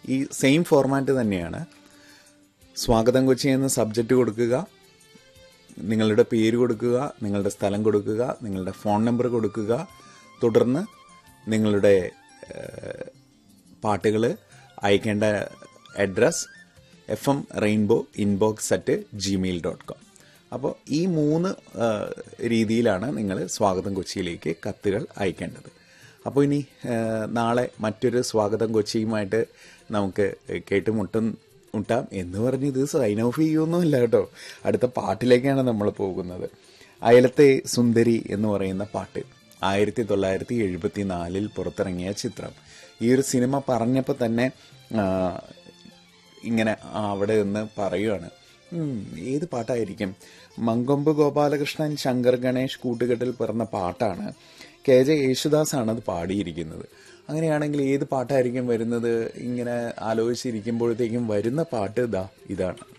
ഈ same format തന്നെയാണ് സ്വാഗതം കൊച്ചി എന്ന സബ്ജക്റ്റ് കൊടുക്കുക നിങ്ങളുടെ പേര് കൊടുക്കുക നിങ്ങളുടെ സ്ഥലം കൊടുക്കുക നിങ്ങളുടെ ഫോൺ നമ്പർ കൊടുക്കുക തുടർന്ന് നിങ്ങളുടെ പാട്ടുകൾ അയക്കേണ്ട address F M rainbow inbox at Gmail dot com അപ്പോൾ ഈ മൂന്ന് ആ, രീതിയിലാണ് നിങ്ങൾ സ്വാഗതം കൊച്ചിയിലേക്ക് കത്തുകൾ അയക്കേണ്ടത് അപ്പോൾ ഇനി ആ, നാളെ മറ്റൊരു സ്വാഗതം കൊച്ചിയുമായിട്ട് നമുക്ക് കേട്ടുമുട്ടും മുട്ടാം എന്ന് പറഞ്ഞ് ഇത് സൈൻ ഓഫ് ചെയ്യുമൊന്നുമില്ല കേട്ടോ അടുത്ത പാട്ടിലേക്കാണ് നമ്മൾ പോകുന്നത് അയലത്തെ സുന്ദരി എന്ന് പറയുന്ന പാട്ട് ആയിരത്തി തൊള്ളായിരത്തി എഴുപത്തി നാലിൽ പുറത്തിറങ്ങിയ ചിത്രം ഈ ഒരു സിനിമ പറഞ്ഞപ്പോൾ തന്നെ ആ, ഇങ്ങനെ അവിടെ നിന്ന് പറയുകയാണ് ഉം, ഏത് പാട്ടായിരിക്കും മങ്കൊമ്പ് ഗോപാലകൃഷ്ണൻ ശങ്കർ ഗണേഷ് കൂട്ടുകെട്ടിൽ പിറന്ന പാട്ടാണ് കെ ജെ യേശുദാസ് ആണ് അത് പാടിയിരിക്കുന്നത് അങ്ങനെയാണെങ്കിൽ ഏത് പാട്ടായിരിക്കും വരുന്നത് ഇങ്ങനെ ആലോചിച്ചിരിക്കുമ്പോഴത്തേക്കും വരുന്ന പാട്ട് ഇതാ ഇതാണ്